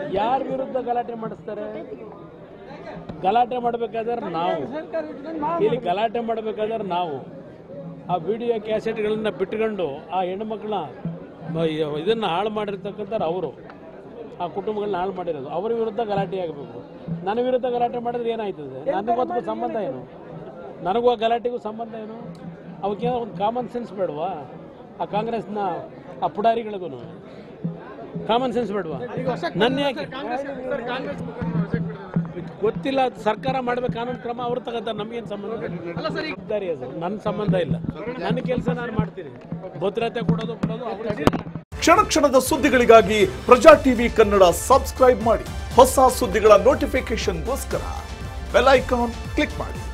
ಯಾರ ವಿರುದ್ಧ ಗಲಾಟೆ ಮಾಡಿಸ್ತಾರೆ ಗಲಾಟೆ ಮಾಡಬೇಕಾದ್ರೆ ನಾವು ಇಲ್ಲಿ ಗಲಾಟೆ ಮಾಡಬೇಕಾದ್ರೆ ನಾವು ಆ ವಿಡಿಯೋ ಕ್ಯಾಸೆಟ್ಗಳನ್ನ ಬಿಟ್ಕೊಂಡು ಆ ಹೆಣ್ಮಕ್ಳನ್ನ ಇದನ್ನು ಹಾಳು ಮಾಡಿರ್ತಕ್ಕಂಥವ್ರು ಅವರು ಆ ಕುಟುಂಬಗಳನ್ನ ಹಾಳು ಮಾಡಿರೋದು ಅವರ ವಿರುದ್ಧ ಗಲಾಟೆ ಆಗಬೇಕು ನನ್ನ ವಿರುದ್ಧ ಗಲಾಟೆ ಮಾಡಿದ್ರೆ ಏನಾಯ್ತದೆ ನನಗೂ ಅದಕ್ಕೂ ಸಂಬಂಧ ಏನು ನನಗೂ ಆ ಗಲಾಟೆಗೂ ಸಂಬಂಧ ಏನು ಅವಕ್ಕೆ ಒಂದು ಕಾಮನ್ ಸೆನ್ಸ್ ಬೇಡವಾ ಆ ಕಾಂಗ್ರೆಸ್ನ ಆ ಪುಡಾರಿಗಳಿಗೂ ಕಾಮನ್ ಸೆನ್ಸ್ ಬೇಡವಾ ನನ್ನ ಯಾಕೆ ಗೊತ್ತಿಲ್ಲ ಅದು ಸರ್ಕಾರ ಮಾಡ್ಬೇಕು ಕಾನೂನು ಕ್ರಮ ಅವ್ರು ತಗೋತಾರೆ ನಮಗೇನು ಸಂಬಂಧ ಜವಾಬ್ದಾರಿ ಅದು ನನ್ನ ಸಂಬಂಧ ಇಲ್ಲ ನನ್ನ ಕೆಲಸ ನಾನು ಮಾಡ್ತೀನಿ ಭದ್ರತೆ ಕೊಡೋದು ಕೊಡೋದು ಅವ್ರಿಗೆ ಕ್ಷಣ ಕ್ಷಣದ ಸುದ್ದಿಗಳಿಗಾಗಿ ಪ್ರಜಾ ಟಿವಿ ಕನ್ನಡ ಸಬ್ಸ್ಕ್ರೈಬ್ ಮಾಡಿ ಹೊಸ ಸುದ್ದಿಗಳ ನೋಟಿಫಿಕೇಶನ್ಗೋಸ್ಕರ ಬೆಲ್ ಐಕಾನ್ ಕ್ಲಿಕ್ ಮಾಡಿ